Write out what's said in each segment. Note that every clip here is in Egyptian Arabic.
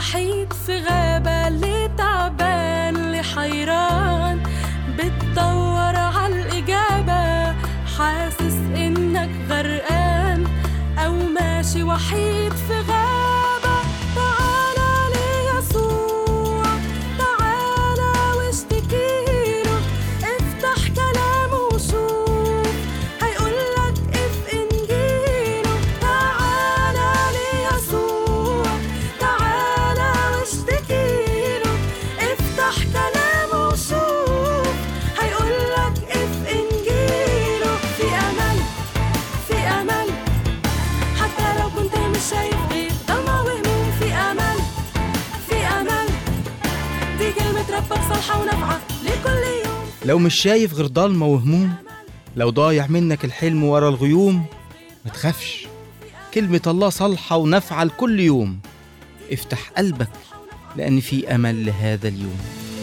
وحيد في غابة اللي تعبان اللي حيران بتدور عالإجابة حاسس إنك غرقان أو ماشي وحيد في غابة تعالى ليسوع تعالى واشتكيله افتح كلامه وشوف هيقولك اف انجيله تعالى ليسوع تعالى واشتكيله افتح كلامه وشوف هيقولك اف انجيله في امل في امل حتى لو كنت مش شايف غير ضلمة وهموم في امل في امل دي كلمة ربك صالحة ونافعة لكل يوم لو مش شايف غير ضلمة وهموم لو ضايع منك الحلم ورا الغيوم ما تخافش كلمة الله صالحة ونافعة لكل يوم افتح قلبك لأن في أمل لهذا اليوم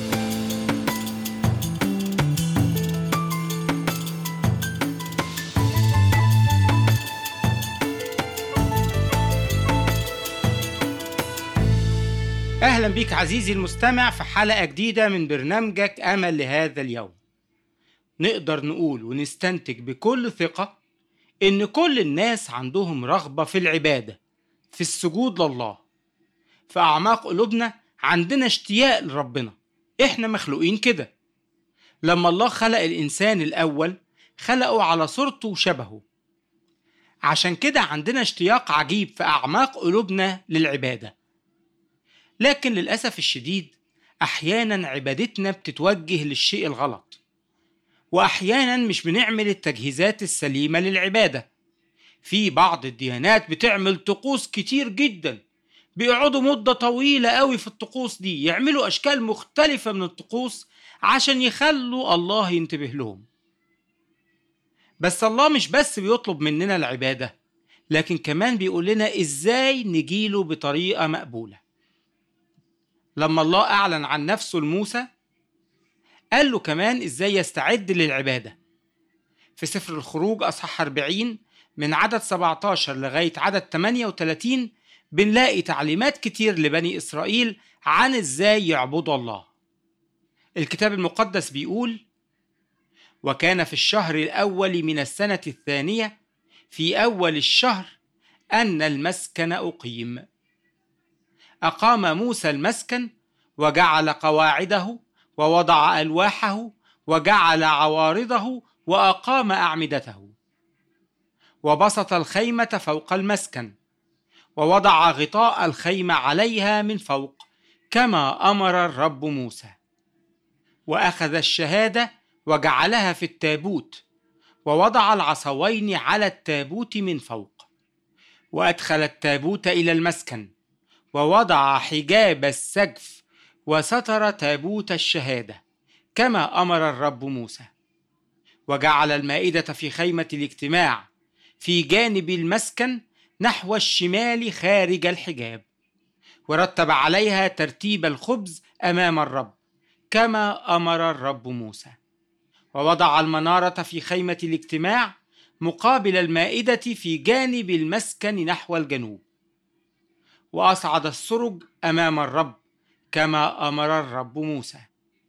أهلا بيك عزيزي المستمع في حلقة جديدة من برنامجك أمل لهذا اليوم نقدر نقول ونستنتج بكل ثقة إن كل الناس عندهم رغبة في العبادة في السجود لله في أعماق قلوبنا عندنا اشتياق لربنا إحنا مخلوقين كده لما الله خلق الإنسان الأول خلقه على صورته وشبهه عشان كده عندنا اشتياق عجيب في أعماق قلوبنا للعبادة لكن للأسف الشديد أحيانا عبادتنا بتتوجه للشيء الغلط وأحيانا مش بنعمل التجهيزات السليمة للعبادة في بعض الديانات بتعمل طقوس كتير جدا بيقعدوا مدة طويلة قوي في الطقوس دي يعملوا أشكال مختلفة من الطقوس عشان يخلوا الله ينتبه لهم بس الله مش بس بيطلب مننا العبادة لكن كمان بيقول لنا إزاي نجيله بطريقة مقبولة لما الله أعلن عن نفسه لموسى قال له كمان إزاي يستعد للعبادة في سفر الخروج أصحاح 40 من عدد 17 لغاية عدد 38 بنلاقي تعليمات كتير لبني إسرائيل عن إزاي يعبدوا الله الكتاب المقدس بيقول وكان في الشهر الأول من السنة الثانية في أول الشهر أن المسكن أقيم أقام موسى المسكن وجعل قواعده ووضع ألواحه وجعل عوارضه وأقام أعمدته وبسط الخيمة فوق المسكن ووضع غطاء الخيمة عليها من فوق كما أمر الرب موسى وأخذ الشهادة وجعلها في التابوت ووضع العصوين على التابوت من فوق وأدخل التابوت إلى المسكن ووضع حجاب السقف وستر تابوت الشهاده كما امر الرب موسى وجعل المائده في خيمه الاجتماع في جانب المسكن نحو الشمال خارج الحجاب ورتب عليها ترتيب الخبز امام الرب كما امر الرب موسى ووضع المناره في خيمه الاجتماع مقابل المائده في جانب المسكن نحو الجنوب واصعد السرج امام الرب كما امر الرب موسى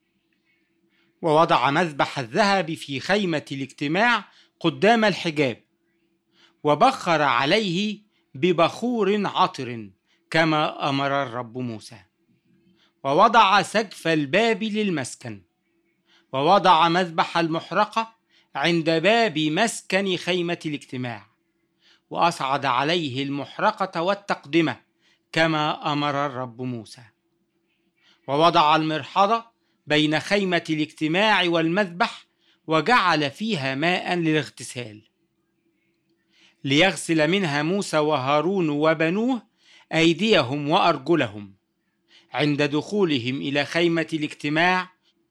ووضع مذبح الذهب في خيمه الاجتماع قدام الحجاب وبخر عليه ببخور عطر كما امر الرب موسى ووضع سقف الباب للمسكن ووضع مذبح المحرقه عند باب مسكن خيمه الاجتماع واصعد عليه المحرقه والتقدمه كما امر الرب موسى ووضع المرحضه بين خيمه الاجتماع والمذبح وجعل فيها ماء للاغتسال ليغسل منها موسى وهارون وبنوه ايديهم وارجلهم عند دخولهم الى خيمه الاجتماع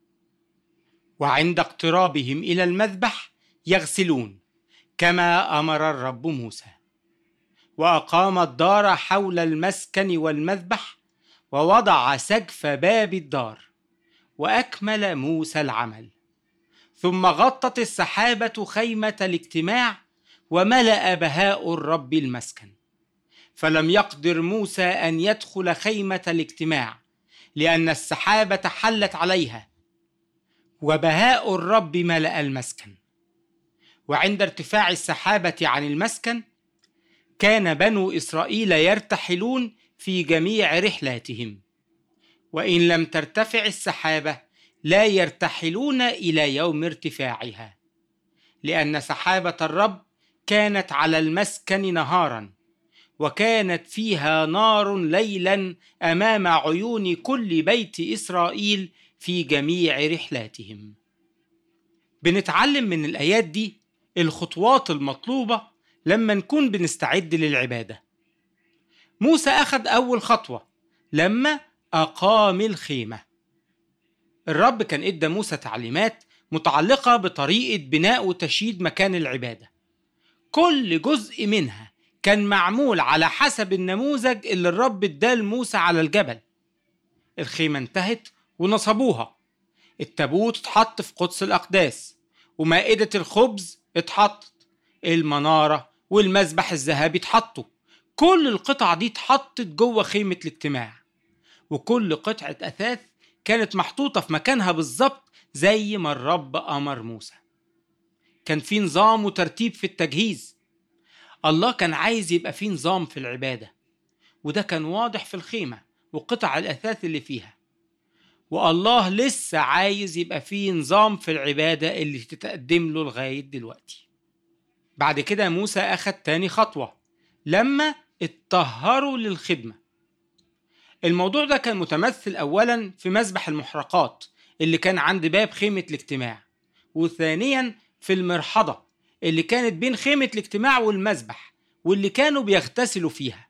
وعند اقترابهم الى المذبح يغسلون كما امر الرب موسى واقام الدار حول المسكن والمذبح ووضع سقف باب الدار واكمل موسى العمل ثم غطت السحابه خيمه الاجتماع وملا بهاء الرب المسكن فلم يقدر موسى أن يدخل خيمة الاجتماع لأن السحابة حلت عليها وبهاء الرب ملأ المسكن وعند ارتفاع السحابة عن المسكن كان بنو إسرائيل يرتحلون في جميع رحلاتهم وإن لم ترتفع السحابة لا يرتحلون إلى يوم ارتفاعها لأن سحابة الرب كانت على المسكن نهارا وكانت فيها نار ليلا امام عيون كل بيت اسرائيل في جميع رحلاتهم بنتعلم من الايات دي الخطوات المطلوبه لما نكون بنستعد للعباده موسى اخذ اول خطوه لما اقام الخيمه الرب كان ادى موسى تعليمات متعلقه بطريقه بناء وتشييد مكان العباده كل جزء منها كان معمول على حسب النموذج اللي الرب اداه لموسى على الجبل الخيمة انتهت ونصبوها التابوت اتحط في قدس الأقداس ومائدة الخبز اتحطت المنارة والمذبح الذهبي اتحطوا كل القطع دي اتحطت جوه خيمة الاجتماع وكل قطعة أثاث كانت محطوطة في مكانها بالظبط زي ما الرب أمر موسى كان في نظام وترتيب في التجهيز الله كان عايز يبقى فيه نظام في العبادة وده كان واضح في الخيمة وقطع الأثاث اللي فيها والله لسه عايز يبقى فيه نظام في العبادة اللي تتقدم له لغاية دلوقتي بعد كده موسى أخد تاني خطوة لما اتطهروا للخدمة الموضوع ده كان متمثل أولا في مذبح المحرقات اللي كان عند باب خيمة الاجتماع وثانيا في المرحضة اللي كانت بين خيمة الاجتماع والمذبح واللي كانوا بيغتسلوا فيها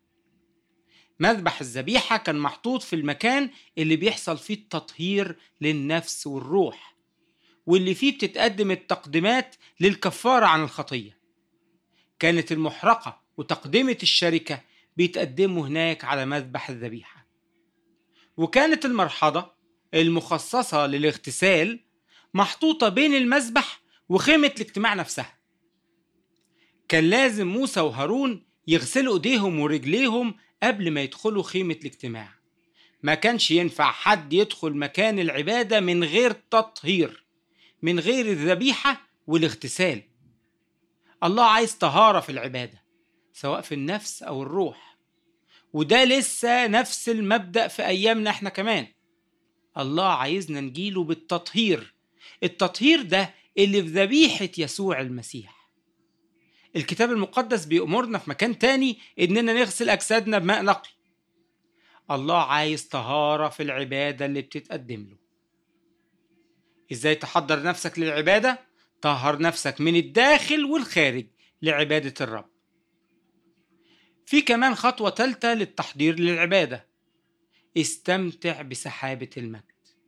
مذبح الذبيحة كان محطوط في المكان اللي بيحصل فيه التطهير للنفس والروح واللي فيه بتتقدم التقديمات للكفارة عن الخطية كانت المحرقة وتقدمة الشركة بيتقدموا هناك على مذبح الذبيحة وكانت المرحضة المخصصة للاغتسال محطوطة بين المذبح وخيمة الاجتماع نفسها كان لازم موسى وهارون يغسلوا ايديهم ورجليهم قبل ما يدخلوا خيمة الاجتماع ما كانش ينفع حد يدخل مكان العبادة من غير تطهير من غير الذبيحة والاغتسال الله عايز طهارة في العبادة سواء في النفس أو الروح وده لسه نفس المبدأ في أيامنا احنا كمان الله عايزنا نجيله بالتطهير التطهير ده اللي في ذبيحة يسوع المسيح الكتاب المقدس بيأمرنا في مكان تاني إننا نغسل أجسادنا بماء نقي الله عايز طهارة في العبادة اللي بتتقدم له إزاي تحضر نفسك للعبادة؟ طهر نفسك من الداخل والخارج لعبادة الرب في كمان خطوة تالتة للتحضير للعبادة استمتع بسحابة المجد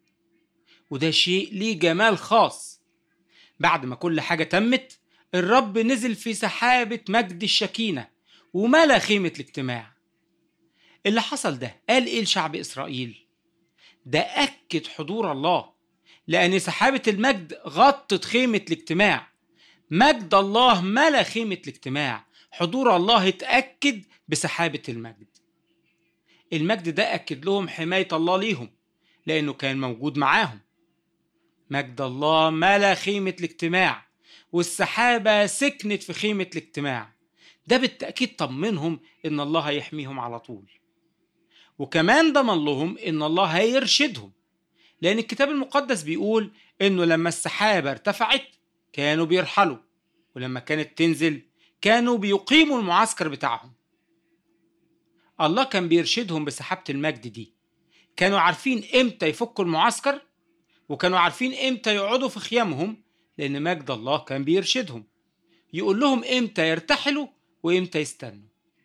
وده شيء ليه جمال خاص بعد ما كل حاجة تمت الرب نزل في سحابة مجد الشكينة وملا خيمة الاجتماع اللي حصل ده قال ايه لشعب اسرائيل ده اكد حضور الله لان سحابة المجد غطت خيمة الاجتماع مجد الله ملا خيمة الاجتماع حضور الله اتأكد بسحابة المجد المجد ده أكد لهم حماية الله ليهم لأنه كان موجود معاهم مجد الله ملا خيمة الاجتماع والسحابة سكنت في خيمة الاجتماع ده بالتأكيد طمنهم إن الله هيحميهم على طول وكمان ضمن لهم إن الله هيرشدهم لأن الكتاب المقدس بيقول إنه لما السحابة ارتفعت كانوا بيرحلوا ولما كانت تنزل كانوا بيقيموا المعسكر بتاعهم الله كان بيرشدهم بسحابة المجد دي كانوا عارفين امتى يفكوا المعسكر وكانوا عارفين امتى يقعدوا في خيامهم لان مجد الله كان بيرشدهم يقول لهم امتى يرتحلوا وامتى يستنوا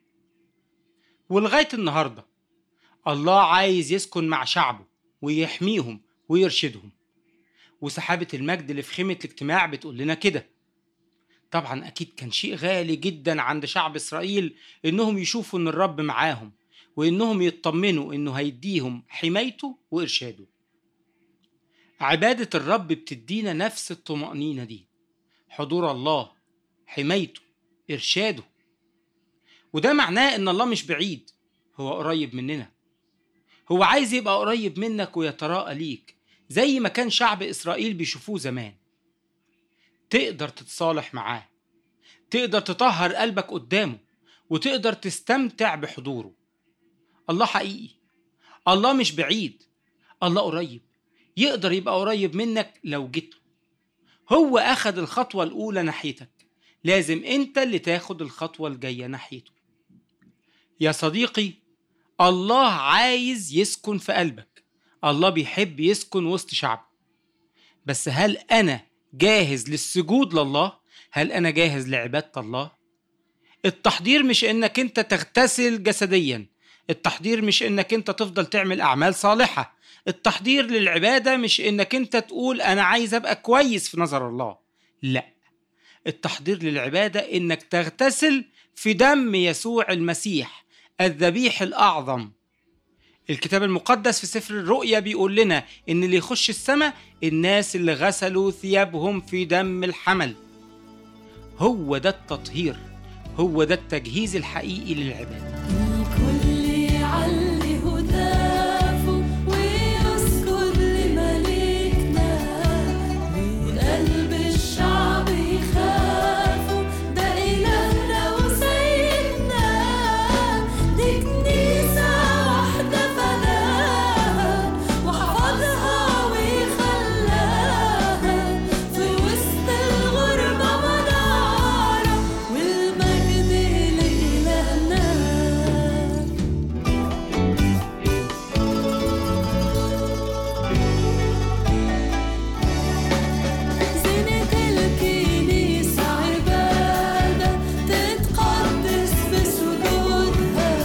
ولغايه النهارده الله عايز يسكن مع شعبه ويحميهم ويرشدهم وسحابة المجد اللي في خيمة الاجتماع بتقول لنا كده طبعا أكيد كان شيء غالي جدا عند شعب إسرائيل إنهم يشوفوا إن الرب معاهم وإنهم يطمنوا إنه هيديهم حمايته وإرشاده عبادة الرب بتدينا نفس الطمأنينة دي حضور الله حمايته إرشاده وده معناه ان الله مش بعيد هو قريب مننا هو عايز يبقى قريب منك ويتراءى ليك زي ما كان شعب اسرائيل بيشوفوه زمان تقدر تتصالح معاه تقدر تطهر قلبك قدامه وتقدر تستمتع بحضوره الله حقيقي الله مش بعيد الله قريب يقدر يبقى قريب منك لو جيت هو أخد الخطوة الأولى ناحيتك لازم أنت اللي تاخد الخطوة الجاية ناحيته يا صديقي الله عايز يسكن في قلبك الله بيحب يسكن وسط شعبه بس هل أنا جاهز للسجود لله؟ هل أنا جاهز لعبادة الله؟ التحضير مش إنك أنت تغتسل جسديا التحضير مش إنك أنت تفضل تعمل أعمال صالحة التحضير للعبادة مش إنك أنت تقول أنا عايز أبقى كويس في نظر الله لا التحضير للعبادة إنك تغتسل في دم يسوع المسيح الذبيح الأعظم الكتاب المقدس في سفر الرؤيا بيقول لنا إن اللي يخش السماء الناس اللي غسلوا ثيابهم في دم الحمل هو ده التطهير هو ده التجهيز الحقيقي للعبادة الكل يعلي هتافه ويسكن لملكنا وقلب الشعب يخافوا ده إلهنا وسيدنا دي كنيسة واحدة فداها وحفظها وخلاها في وسط الغربة منارة والمجد لإلهنا زينة الكنيسة عبادة تتقدس بسجودها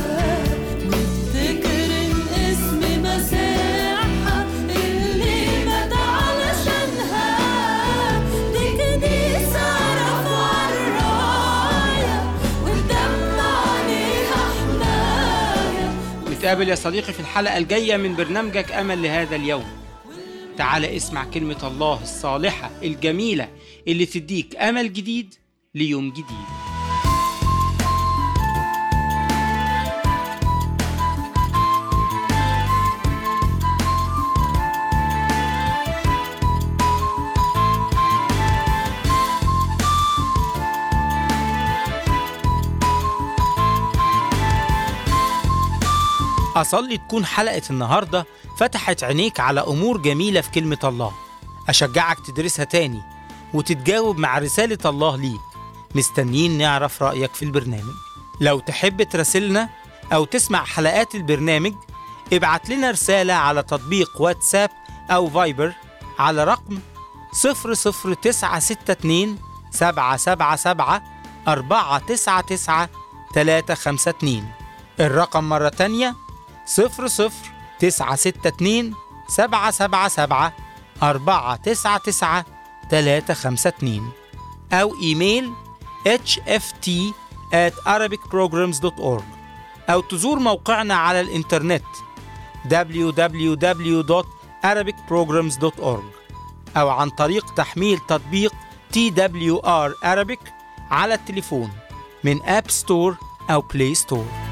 وتكرم اسم مسيحها اللي مات علشانها دي كنيسة رفع الراية والدم عليها حماية نتقابل يا صديقي في الحلقة الجاية من برنامجك أمل لهذا اليوم تعال اسمع كلمة الله الصالحة الجميلة اللي تديك أمل جديد ليوم جديد أصلي تكون حلقة النهاردة فتحت عينيك على أمور جميلة في كلمة الله أشجعك تدرسها تاني وتتجاوب مع رسالة الله ليك مستنيين نعرف رأيك في البرنامج لو تحب تراسلنا أو تسمع حلقات البرنامج ابعت لنا رسالة على تطبيق واتساب أو فايبر على رقم 00962 777 499 352 الرقم مرة تانية صفر صفر تسعة ستة اتنين سبعة سبعة سبعة أربعة تسعة تسعة تلاتة خمسة اتنين أو إيميل hft at arabicprograms.org أو تزور موقعنا على الإنترنت www.arabicprograms.org أو عن طريق تحميل تطبيق TWR Arabic على التليفون من أب ستور أو بلاي ستور